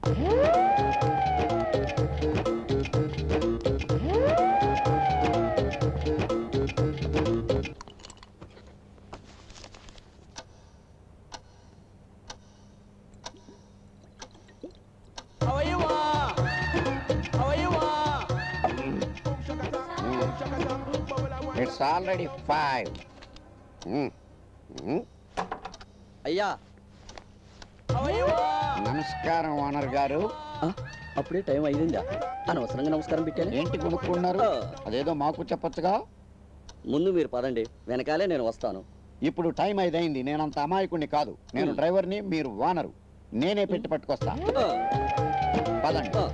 It's already five అయ్యా నమస్కారం owner గారు ఆ, అప్పుడే టైం అయిందా అనవసరంగా నమస్కారం పెట్టాను ఏంటి కొనుక్కున్నారు ఆ. అదేదో మాకు చెప్పొచ్చుగా ముందు మీరు పదండి వెనకాలే నేను వస్తాను ఇప్పుడు టైం ఐదైంది నేనంత అమాయకుణ్ణి కాదు నేను మ్. డ్రైవర్ని మీరు వానరు నేనే పెట్టి పట్టుకొస్తా ఆ, పదండి ఆ.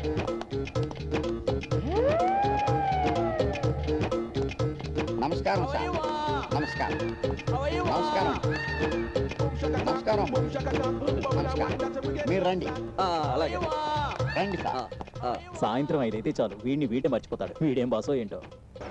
నమస్కారం సార్ నమస్కారం నమస్కారం నమస్కారం నమస్కారం మీరు రండి ఆ, అలాగే రండి ఆ, సార్ ఆ. సాయంత్రం ఐదైతే చాలు వీడిని వీటే మర్చిపోతాడు వీడేం బాసో ఏంటో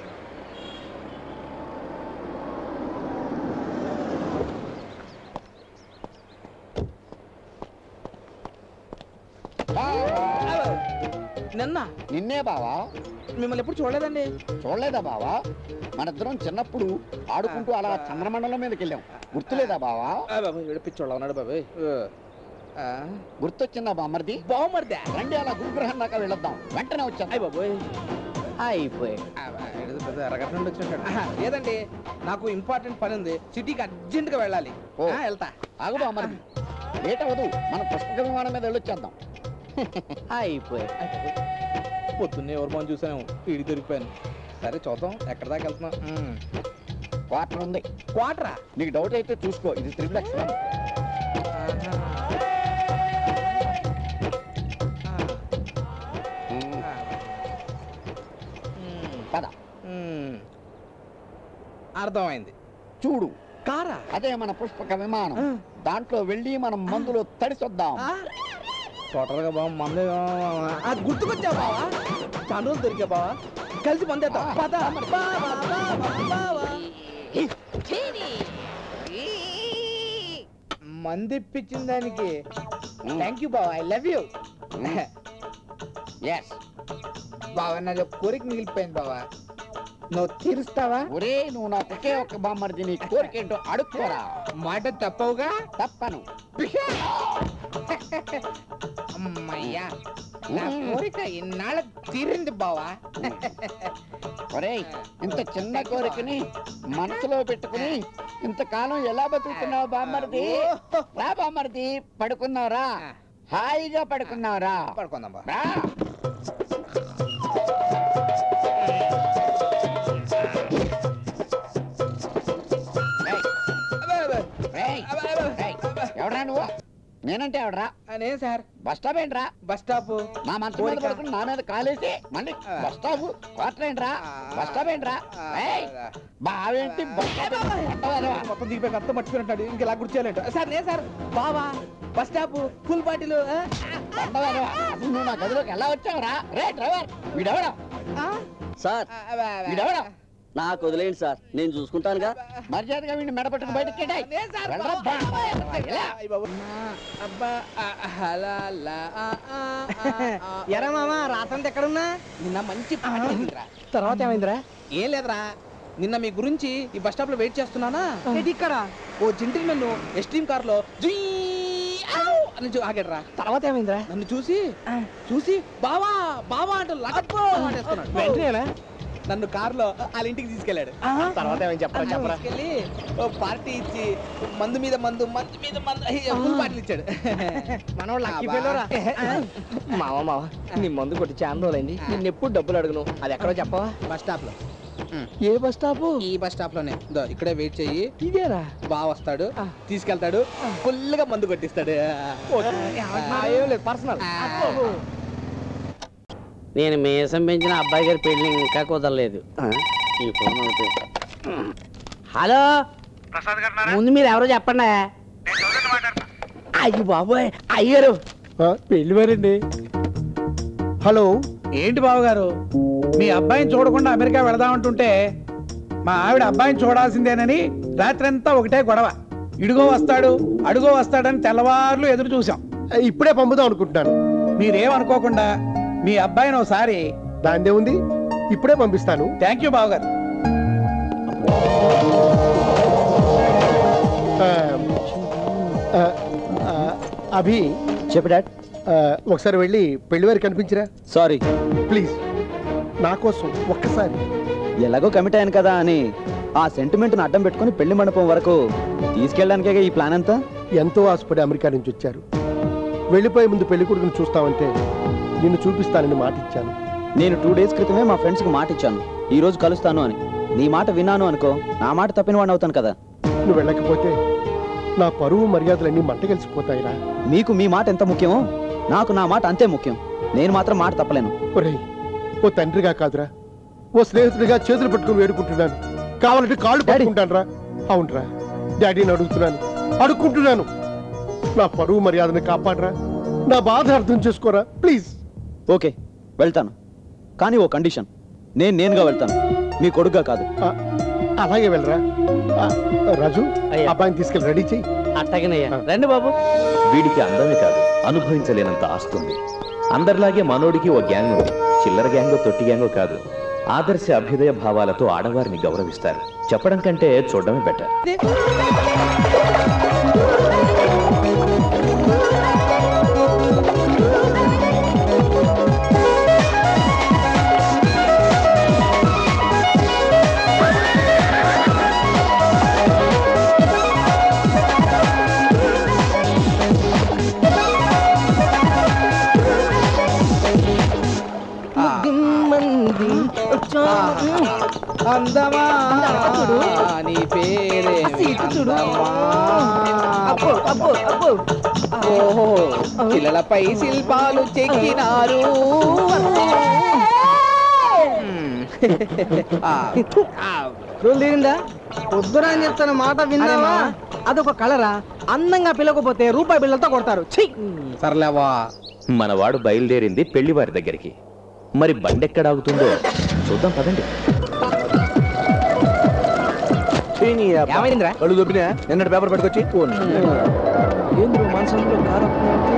బావా. నిన్న నిన్నే బావా మిమ్మల్ని ఎప్పుడు చూడలేదండి చూడలేదా బావా మనిద్దరం చిన్నప్పుడు ఆడుకుంటూ అలా చంద్రమండలం మీదకి వెళ్ళాం గుర్తులేదా బావా పిచ్చోళ్ళ ఉన్నాడు బాబాయ్ ఆ, గుర్తొచ్చిందా బామ్మర్ది బావమరిదా రండి అలా గురుగ్రహం దాకా వెళ్ళొద్దాం వెంటనే వచ్చాను అయ్య బాబోయ్ అయిపోయి ఆ, ఏదో పెద్ద ఎర్రగడ్డ నుండి వచ్చినట్టు ఆహా, లేదండి నాకు ఇంపార్టెంట్ పని ఉంది సిటీకి అర్జెంట్ గా వెళ్ళాలి ఓ. ఆ, వెళ్తా ఆగు బామ్మర్ది లేట్ అవ్వదు మన పుష్పక విమానం మీద వెళ్ళొచ్చేద్దాం అయిపోయి అయ్ బాబోయ్. పొద్దున్నే ఎవరు మనం చూసాను ఈడి దొరికిపోయాను సరే చూద్దాం ఎక్కడ దాకా వెళ్తున్నాం మ్మ్. క్వార్టర్ ఉంది క్వార్టరా నీకు డౌట్ అయితే చూసుకో ఇది త్రిబుల్ ఎక్స్ వన్. ఆహా. ఆ, మ్, ఆ. మ్మ్. పద మ్మ్. అర్థమైంది చూడు కారా అదే మన పుష్పక విమానం ఆ. దాంట్లో వెళ్ళి మనం మందులో తడిసొద్దాం టోటల్ గా బావ మందు అది గుర్తుకొచ్చా బావా చాలా రోజులు దొరికా బావా కలిసి మందేద్దాం ఆ, పద బావా, బావా, బావా. మంది ఇప్పించిన దానికి థ్యాంక్ యూ బావా ఐ లవ్ యూ ఎస్ బావా నాది ఒక కోరిక మిగిలిపోయింది బావా నువ్వు తీరుస్తావా ఒరే నువ్వు నాకు ఒకే ఒక్క బామ్మర్ది నీ కోరికేంటో అడుక్కోరా మాట తప్పవుగా తప్పను అమ్మయ్యా నా మ్మ్. కోరిక ఇన్నాళ్ళ తీరింది బావా ఒరేయ్ ఇంత చిన్న కోరికని మనసులో పెట్టుకుని ఇంతకాలం ఎలా బతుకుతున్నావు బామ్మర్ది రా బామ్మర్ది పడుకున్నావురా హాయిగా పడుకున్నావురా పడుకుందాం బా రా రేయ్, రేయ్, రేయ్, ఎవడ్రా నువ్వు నేనంటే ఎవడరా నేను సార్ బస్ స్టాప్ ఏంట్రా బస్ స్టాప్ నా మంచం మీద కోరిక. పడుకుని నా మీద కాలేసి మళ్ళీ ఆ. బస్ స్టాప్ క్వార్టర్ ఏంట్రా బస్ స్టాప్ ఏంట్రా ఏయ్, బావేంటి బస్ స్టాప్ ఏంటి? కొట్టవారా? మొత్తం దిగిపోయి అంతా మర్చిపోయినట్టాడు ఇంకా ఇలా గుర్చేయాలంట సార్ నేను సార్ బావా బస్ స్టాప్ ఫుల్ బాటిల్ కొట్టవారా? అసలు నువ్వు నా గదిలోకి ఎలా వచ్చావురా రే డ్రైవర్ వీడెవడా సార్ వీడెవడా నాకు వదిలేయండి సార్ నేను చూసుకుంటానుగా మర్యాదగా వీడిని మెడపట్టుకు బయటికి కెట్టాయ్. వెళ్ళరా, బా. ఎలా? ఎరా మామ రాత్రంతా ఎక్కడున్నా నిన్న మంచి పాట జరిగిందిరా. తర్వాత ఏమైందిరా ఏం లేదురా నిన్న మీ గురించి ఈ బస్ స్టాప్ లో వెయిట్ చేస్తున్నానా ఇక్కడ ఓ జెంటిల్మెన్ ఎస్ట్రీమ్ కార్ లో జీ ఔ అని చూ- ఆగాడురా తర్వాత ఏమైందిరా నన్ను చూసి చూసి బావా బావా అంటూ లగప్పో వెంటనే నన్ను కార్ లో వాళ్ళ ఇంటికి తీసుకెళ్ళాడు తర్వాత ఏమైంది చెప్పరా చెప్పరా తీసుకెళ్ళి ఓ పార్టీ ఇచ్చి మందు మీద మందు మందు మీద మందు అయ్యి, ఫుల్ బాటిల్ ఇచ్చాడు మనోళ్ళు లక్కీ ఫెలోరా మావ మావ నీ మందు కొట్టి చాలా రోజులైంది నిన్ను ఎప్పుడు డబ్బులు అడుగును అది ఎక్కడో చెప్పవా బస్ స్టాప్ లో ఏ బస్ స్టాప్ ఈ బస్ స్టాప్ లోనే దో ఇక్కడే వెయిట్ చెయ్యి ఇదేరా బా వస్తాడు తీసుకెళ్తాడు ఫుల్ గా మందు కొట్టిస్తాడు పర్సనల్ నేను మీసం పెంచిన అబ్బాయి గారి పెళ్లి ఇంకా కుదరలేదు ఈ ఫోన్ ఒకటి. హలో ముందు మీరు ఎవరో చెప్పండి అయ్యి బాబోయ్ అయ్యారు పెళ్లి మరండి హలో ఏంటి బావగారు మీ అబ్బాయిని చూడకుండా అమెరికా వెళదామంటుంటే మా ఆవిడ అబ్బాయిని చూడాల్సిందేనని రాత్రంతా ఒకటే గొడవ ఇడుగో వస్తాడు అడుగో వస్తాడని తెల్లవార్లు ఎదురు చూసాం ఇప్పుడే పంపుదాం అనుకుంటున్నాను మీరేమనుకోకుండా మీ అబ్బాయిని ఒకసారి దాందే ఉంది ఇప్పుడే పంపిస్తాను థ్యాంక్ యూ బావగారు ఆ, ఆ, ఆ, అభి చెప్పు డాడ్ ఆ, ఒకసారి వెళ్ళి పెళ్లి వారికి కనిపించరా సారీ ప్లీజ్ నా కోసం ఒక్కసారి ఎలాగో కమిట్ అయ్యాను కదా అని ఆ సెంటిమెంట్ను అడ్డం పెట్టుకుని పెళ్లి మండపం వరకు తీసుకెళ్ళడానికే ఈ ప్లాన్ అంతా ఎంతో ఆశపడి అమెరికా నుంచి వచ్చారు వెళ్ళిపోయే ముందు పెళ్లి కొడుకుని చూస్తామంటే నిన్ను చూపిస్తానని మాట ఇచ్చాను నేను టూ డేస్ క్రితమే మా ఫ్రెండ్స్కి మాట ఇచ్చాను ఈ రోజు కలుస్తాను అని నీ మాట విన్నాను అనుకో నా మాట తప్పిన వాడిని అవుతాను కదా నువ్వు వెళ్ళకపోతే నా పరువు మర్యాదలన్నీ మంట కలిసిపోతాయిరా మీకు మీ మాట ఎంత ముఖ్యమో నాకు నా మాట అంతే ముఖ్యం నేను మాత్రం మాట తప్పలేను ఒరేయ్ ఓ తండ్రిగా కాదురా ఓ స్నేహితుడిగా చేతులు పట్టుకుని వేడుకుంటున్నాను కావాలంటే కాళ్ళు డాడీ. పట్టుకుంటాను రా అవునరా డాడీని అడుగుతున్నాను అడుక్కుంటున్నాను నా పరువు మర్యాదను కాపాడరా నా బాధ అర్థం చేసుకోరా ప్లీజ్ ఓకే వెళ్తాను కానీ ఓ కండిషన్ నేను నేనుగా వెళ్తాను మీ కొడుగ్గా కాదు ఆ, అలాగే వెళ్ళరా ఆ, రాజు అయ్యా. అబ్బాయిని తీసుకెళ్ళి రెడీ చెయ్యి అట్టగనయ్యా రండి బాబు వీడికి అందమే కాదు అనుభవించలేనంత ఆస్తుంది అందరిలాగే మనోడికి ఓ గ్యాంగ్ ఉంది చిల్లర గ్యాంగో తొట్టి గ్యాంగో కాదు ఆదర్శ అభ్యుదయ భావాలతో ఆడవారిని గౌరవిస్తారు చెప్పడం కంటే చూడడమే బెటర్ అందమా నీ పేరే ఓహో పిల్లలపై శిల్పాలు చెక్కినారు రుండిందా పొద్దున అని చెప్తాను మాట విన్నావా అదొక కలరా అందంగా పిలకపోతే రూపాయి బిళ్ళతో కొడతారు ఛీ! సర్లేవా మనవాడు బయలుదేరింది పెళ్లివారి దగ్గరికి మరి బండెక్కడ ఆగుతుందో చూద్దాం పదండి ఏమైందిరా కళ్ళు దొబ్బినా నిన్నటి పేపర్ పట్టుకొచ్చి ఏంద్రు మనసంలో కారం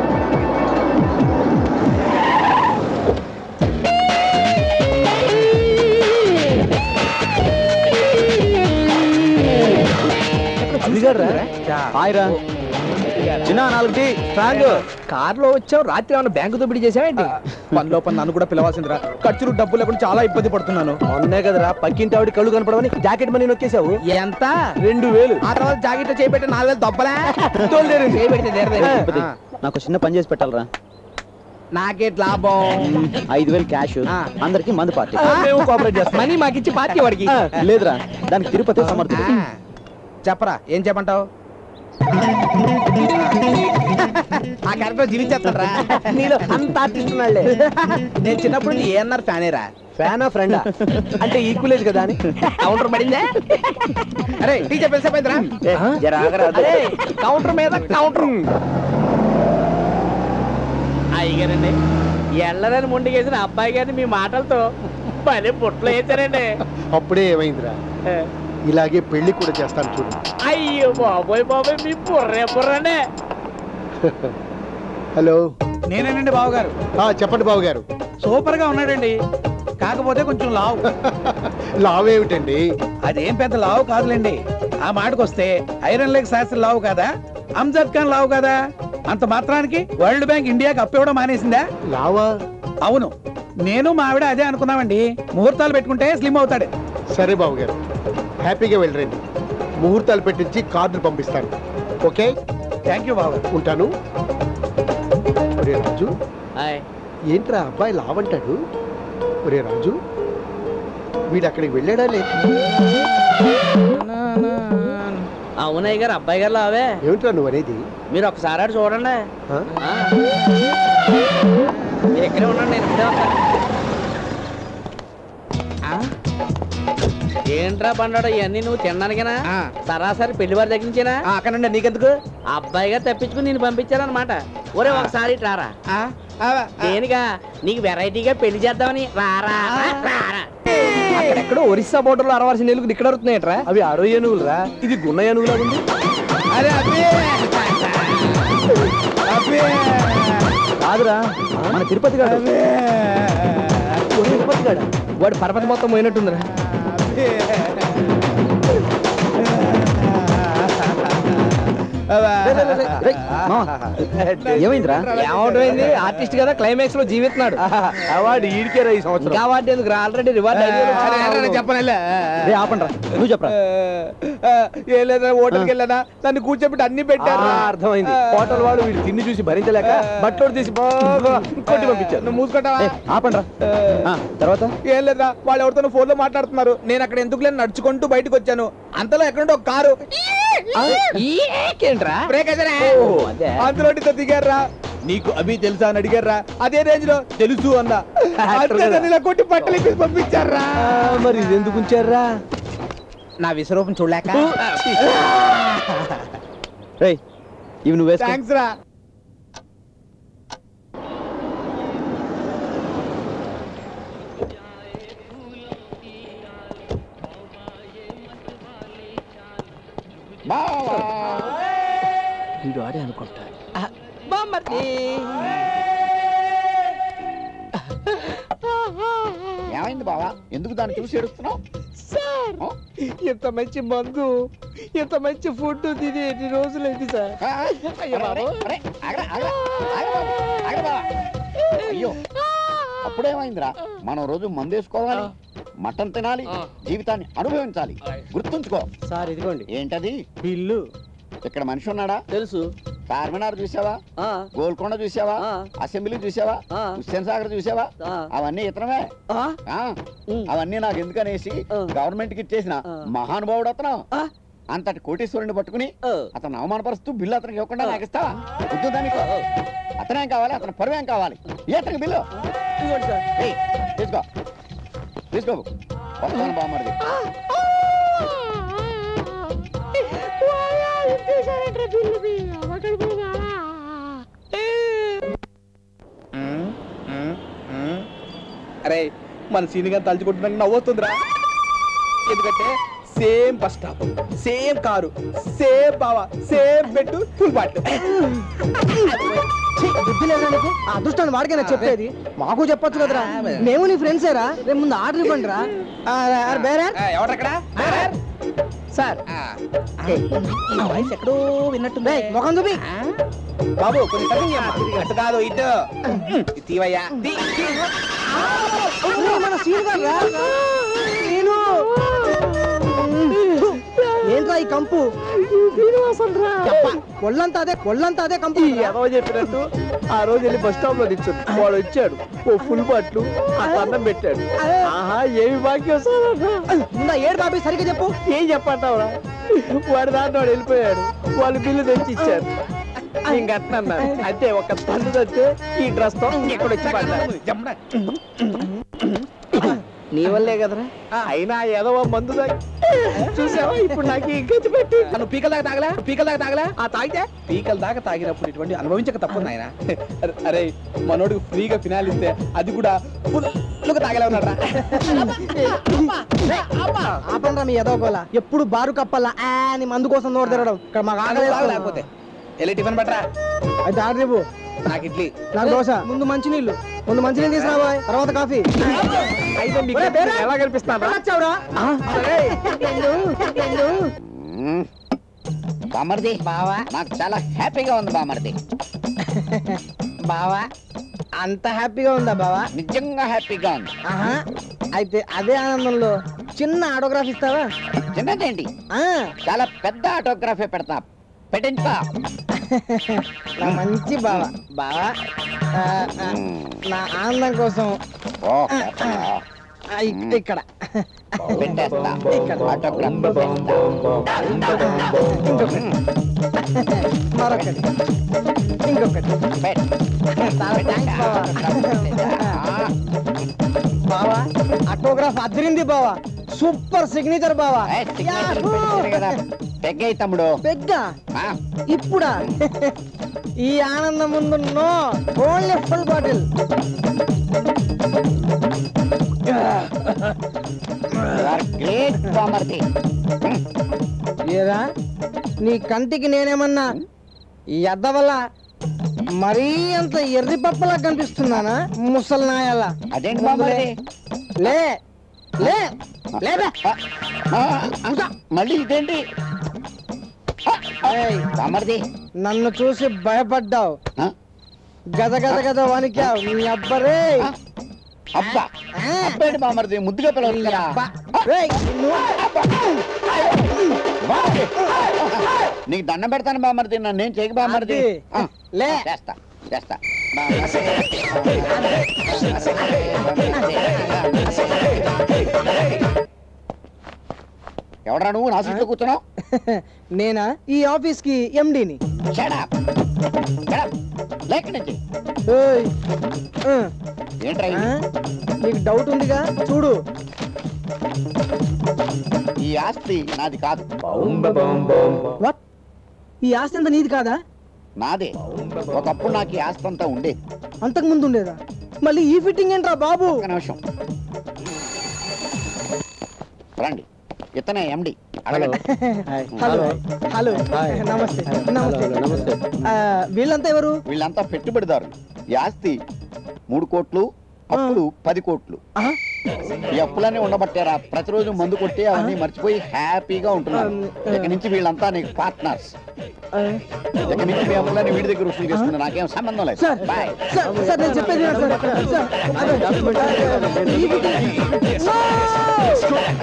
హాయ్ రా చిన్న నాలుగు టీ స్ట్రాంగ్ కార్లో వచ్చావు రాత్రి ఏమైనా బ్యాంకు దోపిడీ చేసావేంటి పనిలో పని నన్ను కూడా పిలవాల్సిందిరా ఖర్చులు డబ్బులు లేకుండా చాలా ఇబ్బంది పడుతున్నాను మొన్నే కదరా పక్కింటి ఆవిడ కళ్ళు కనపడవని జాకెట్ మనీ నొక్కేసావు ఎంత రెండు వేలు ఆ తర్వాత జాకెట్ చేపెట్టి నాలుగు వేలు దొబ్బలే చేపెడితే తీరదే. ఆ. నాకు చిన్న పని చేసి పెట్టాలరా నాకేట్ లాభం ఐదు వేలు క్యాష్ ఆ. అందరికి మందు పార్టీ కోఆపరేట్ చేస్తాం మనీ మాకిచ్చి పార్టీ వాడికి లేదురా దానికి తిరుపతి సమర్థుడు ఆ. చెప్పరా ఏం చెప్పంటావు ఆ క్యారెక్టర్ జీవించేస్తాడరా నీలో అంత ఆర్టిస్ట్ ఉన్నాళ్లే నేను చిన్నప్పుడు నీ ఏఎన్ఆర్ ఫ్యానేరా ఫ్యాన్ ఆఫ్ ఫ్రెండా అంటే ఈక్వలేజ్ కదా అని కౌంటర్ పడిందే అరే టీచర్ పిలిచిపోయిందిరా అరే కౌంటర్ మీద కౌంటర్ అయ్యగారండి ఎల్లరని ముందుకేసిన అబ్బాయి గారిని మీ మాటలతో పని పుట్లో వేసారండి అప్పుడే ఏమైందిరా ఇలాగే పెళ్లి కూడా చేస్తాను చూడు అయ్యో బాబోయ్ బాబోయ్ మీ బుర్రే బుర్రనే హలో నేనేనండి బావగారు ఆ, చెప్పండి బాబు గారు సూపర్ గా ఉన్నాడండి కాకపోతే కొంచెం లావు లావేమిటండి అదేం పెద్ద లావు కాదులేండి ఆ మాటకొస్తే ఐరన్ లేక్ శాస్త్రి లావు కాదా అంజద్ ఖాన్ లావు కదా అంత మాత్రానికి వరల్డ్ బ్యాంక్ ఇండియాకి అప్పివ్వడం మానేసిందా లావా అవును నేను మా ఆవిడ అదే అనుకున్నామండి ముహూర్తాలు పెట్టుకుంటే స్లిమ్ అవుతాడు సరే బాబు గారు హ్యాపీగా వెళ్ళరండి ముహూర్తాలు పెట్టించి కార్డులు పంపిస్తాను ఓకే థ్యాంక్ యూ బాబు ఉంటాను ఒరే రాజు హాయ్ ఏంట్రా అబ్బాయి లావంటాడు ఒరే రాజు వీడు అక్కడికి వెళ్ళాడా లేదు అవునయ్య గారు అబ్బాయి గారు లావే ఏమిట్రా నువ్వు అనేది మీరు ఒకసారి అటు చూడండి ఆ? ఆ. మీరు ఇక్కడే ఉండండి నేను ఇక్కడే వస్తాను. ఆ? ఏంట్రా బండాడు ఇవన్నీ నువ్వు తినడానికేనా ఆ. సరాసరి పెళ్లి వారి దగ్గర నుంచేనా అక్కడ నుండి నీకెందుకు అబ్బాయి గారు తప్పించుకుని నేను పంపించారనమాట ఒరే ఒకసారి ఇటు రారా ఆ, ఆ, ఆ. దేనిగా నీకు వెరైటీగా పెళ్లి చేద్దామని రారా రారా అక్కడెక్కడో ఒరిస్సా బోర్డర్ లో అరవాల్సిన ఏనుగులు ఇక్కడ అరుతున్నాయట్రా అవి అరవై ఏనుగులు రా ఇది గున్న ఏనుగులా ఉంది అరే అబ్బే అబ్బే కాదురా మన తిరుపతి గాడు తిరుపతి గాడు వాడు పరపతి మొత్తం పోయినట్టుందిరా రేయ్, రేయ్, రేయ్, రేయ్, మామ, ఏమైందిరా ఏమవుతుంది ఆర్టిస్ట్ కదా క్లైమాక్స్ లో జీవిస్తున్నాడు అవార్డు ఈడికే ఈ సంవత్సరం ఇంకా అవార్డు ఎందుకు ఆల్రెడీ రివార్డ్ చెప్పనలే రే ఆపండ్రా నువ్వు చెప్పరా ఏం లేదా హోటల్కి వెళ్ళానా నన్ను కూర్చోబెట్టి అన్ని పెట్టారు అర్థమైంది హోటల్ వాడు వీడు తిండి చూసి భరించలేక బట్టోడు తీసి బాగా కొట్టి పంపించారు నువ్వు మూసుకుంటావా ఏ, ఆపండ్రా ఆ, తర్వాత ఏం లేదా వాళ్ళు ఎవరితో ఫోన్ లో మాట్లాడుతున్నారు నేను అక్కడ ఎందుకు లేని నడుచుకుంటూ బయటకు వచ్చాను అంతలో ఎక్కడుంటే ఒక కారు ఏంట్రా బ్రేక్ వేసారా? అదే. అందులో ఇద్దరు దిగారా నీకు అభి తెలుసా అని అడిగారా అదే రేంజ్ లో తెలుసు అన్నా అంతే నన్ను ఇలా కొట్టి బట్టలు ఇప్పి పంపించారా మరి ఇది ఎందుకు ఉంచారా నా విశ్వరూపం చూడలేక రేయ్ ఇవి నువ్వు వేసుకో థ్యాంక్స్ రా బావా వీడు ఆడే అనుకుంటా ఏమైంది బావా ఎందుకు దాన్ని చూసి ఏడుస్తున్నావు ఆ? ఇంత మంచి మందు ఇంత మంచి ఫుడ్ తిని ఎన్ని రోజులైంది సార్ ఆ? అరే, అరే, అరే, ఆగరా, ఆగరా, ఆగరా బాబు, ఆగరా బావా. అయ్యో అప్పుడేమైందిరా మనం రోజు మందేసుకోవాలి మటన్ తినాలి జీవితాన్ని అనుభవించాలి గుర్తుంచుకో సార్ ఇదిగోండి ఏంటది బిల్లు ఇక్కడ మనిషి ఉన్నాడా తెలుసు చార్మినార్ చూసావా ఆ, గోల్కొండ చూసావా ఆ. అసెంబ్లీ చూసావా ఆ. హుస్సేన్ సాగర్ చూసావా ఆ. అవన్నీ ఇతనమే ఆ, ఆ, ఉమ్. అవన్నీ నాకు ఎందుకనేసి ఆ. గవర్నమెంట్ కి ఇచ్చేసిన ఆ. మహానుభావుడు అతను ఆ. అంతటి కోటీశ్వరుని పట్టుకుని ఆ. అతను అవమానపరుస్తూ బిల్లు అతనికి ఇవ్వకుండా నాకు ఇస్తావా వద్దు దానికి అతనేం కావాలి అతని పరువేం కావాలి ఏ అతనికి బిల్లు ఇదిగోండి సార్ ఏయ్, తీసుకో తీసుకో వస్తాను బామ్మడిది అరే మన సీని గారు తలుచుకుంటున్నాక నవ్వుతుందిరా ఎందుకంటే same bus stop same car same బావా సేమ్ పెట్టు ఫుల్ బాట్లు బుద్ధి లేదా నీకు ఆ అదృష్టాన్ని వాడికైనా చెప్పేది మాకు చెప్పొచ్చు కదరా మేము నీ ఫ్రెండ్సేరా రేపు ముందు ఆర్డర్ ఇవ్వండి రా బేరా ఎవరక్కడ సార్ నా వాయిస్ ఎక్కడో విన్నట్టుంది రేయ్, ముఖం చూపి బాబు కొంచెం కటింగ్ చేయమ్మా. అటు కాదు ఇటు ఇది తీవయ్యా తీ. ఒరేయ్, మన సీన్ గారు రా. సీను. ఏంట్రా ఈ కంపు చెప్ప. ఒళ్ళంతా అదే ఒళ్ళంతా అదే కంపు ఎవరో చెప్పినట్టు ఆ రోజు వెళ్ళి బస్ స్టాప్ లో దించాడు వాడు వచ్చాడు ఓ ఫుల్ బాట్లు ఆ అన్నం పెట్టాడు ఆహా ఏమి భాగ్యం ముందా ఏడు బాబీ సరిగ్గా చెప్పు ఏం చెప్పంటావురా వాడి దాంట్లో వాడు వెళ్ళిపోయాడు వాళ్ళు బిల్లు తెచ్చి ఇచ్చారు ఇంకట్నన్నారు అంతే ఒక తల్లి తెస్తే ఈ డ్రెస్ తో ఇక్కడ వచ్చి పడ్డారు జమ్మున. నీ వల్లే కదరా అయినా ఏదో మందు తాగి చూసావా ఇప్పుడు నాకు ఈ గతి పెట్టి నువ్వు పీకల దాకా తాగలా నువ్వు పీకల దాకా తాగలా ఆ తాగితే పీకల దాకా తాగినప్పుడు ఇటువంటి అనుభవించక తప్పదు నాయన అరే మనోడికి ఫ్రీగా ఫినాల్ ఇస్తే అది కూడా ఫుల్గా తాగలే ఉన్నాడు ఆపండ్రా మీ ఎదవకోల ఎప్పుడు బారు కప్పల్లా ఆ అని మందు కోసం నోరు తిరగడం ఇక్కడ మాకు ఆకలి తాగు వేస్తుంది. లేకపోతే వెళ్ళి టిఫిన్ పట్టరా అయితే ఆర్డర్ ఇవ్వు నాకు ఇడ్లీ నాకు దోశ ముందు మంచినీళ్ళు ముందు మంచినీళ్ళు తీసుకురా తర్వాత కాఫీ అయితే మీకు ఒరే, బేరా. ఎలా కనిపిస్తాను వచ్చావురా మ్మ్. బామ్మర్ది బావా నాకు చాలా హ్యాపీగా ఉంది బామ్మర్ది బావా అంత హ్యాపీగా ఉందా బావా నిజంగా హ్యాపీగా ఉంది ఆహా అయితే అదే ఆనందంలో చిన్న ఆటోగ్రాఫ్ ఇస్తావా చిన్నదేంటి ఆ, చాలా పెద్ద ఆటోగ్రాఫే పెడతా పెట్టించుకో నా మంచి బావ బావా ఆ, ఆ, నా ఆనందం కోసం ఓ పెట్టనా? ఆ, ఇక్- ఇక్కడ పెట్టేస్తా ఇక్కడ. ఆటోగ్రాఫ్ పెట్టేస్తా. ఇంకొకటి మరొకటి ఇంకొకటి పెట్టు. చాలా థ్యాంక్స్ బావా ఆ, బావా ఆటోగ్రాఫ్ అదిరింది బావా సూపర్ సిగ్నేచర్ బావా ఏ, signature పెట్టేశారు కదా. పెగ్గేయ్ తమ్ముడు పెద్ద ఆ, ఇప్పుడా ఈ ఆనందం ముందు no only full bottle you are great బామ్మర్ది ఏరా నీ కంటికి నేనేమన్నా ఈ అద్ద వల్ల మరీ అంత ఎర్రి పప్పలా కనిపిస్తున్నానా ముసలి నాయాల అదేంటి బామ్మర్ది లే లే లేదా ఆ, ఆ, మళ్ళీ ఇదేంటి ఆ, ఆ, ఏయ్, బామ్మర్ది నన్ను చూసి భయపడ్డావు ఆ, గద గద గద వణికావు నీ అబ్బరే ఆ, అబ్బా అబ్బాయి బామ్మర్ది ముద్దుగా పిలవచ్చు కదా బామ్మర్ది. నీకు దండం పెడతాను బామ్మర్ది నన్ను నేను చేయకు బామ్మర్ది అది. ఆ, లే. చేస్తా చేస్తా ఎవడరా నువ్వు నా సీట్లో కూర్చున్నావు నేనా ఈ ఆఫీస్ కి ఎండిని Shut up. Shut up. లేక నుంచి ఏంట్రా ఇది? నీకు డౌట్ ఉందిగా చూడు ఈ ఆస్తి నాది కాదు What? ఈ ఆస్తి అంతా నీది కాదా నాదే ఒకప్పుడు నాకు ఈ ఆస్తి అంతా ఉండేది అంతకు ముందు ఉండేదా మళ్ళీ ఈ ఫిట్టింగ్ ఏంట్రా బాబు ఒక నిమిషం రండి ఇతనే ఎండి హలో హలో నమస్తే నమస్తే నమస్తే ఆ, వీళ్ళంతా ఎవరు వీళ్ళంతా పెట్టుబడిదారులు ఈ ఆస్తి మూడు కోట్లు అప్పులు పది కోట్లు ఆ? ఈ అప్పులన్నీ ఉండబట్టారా ప్రతిరోజు మందు కొట్టి అవన్నీ మర్చిపోయి హ్యాపీగా ఉంటున్నారు ఇక నుంచి వీళ్ళంతా నీకు పార్ట్నర్స్ ఆ, ఇక నుంచి మీ అప్పులన్నీ వీడి దగ్గర వసూలు చేసుకున్నా నాకేం సంబంధం లేదు సార్ బాయ్ సార్ సార్ నేను చెప్పేది వినండి, సార్ సార్ అదే, ఈ ఫిట్టింగ్- No!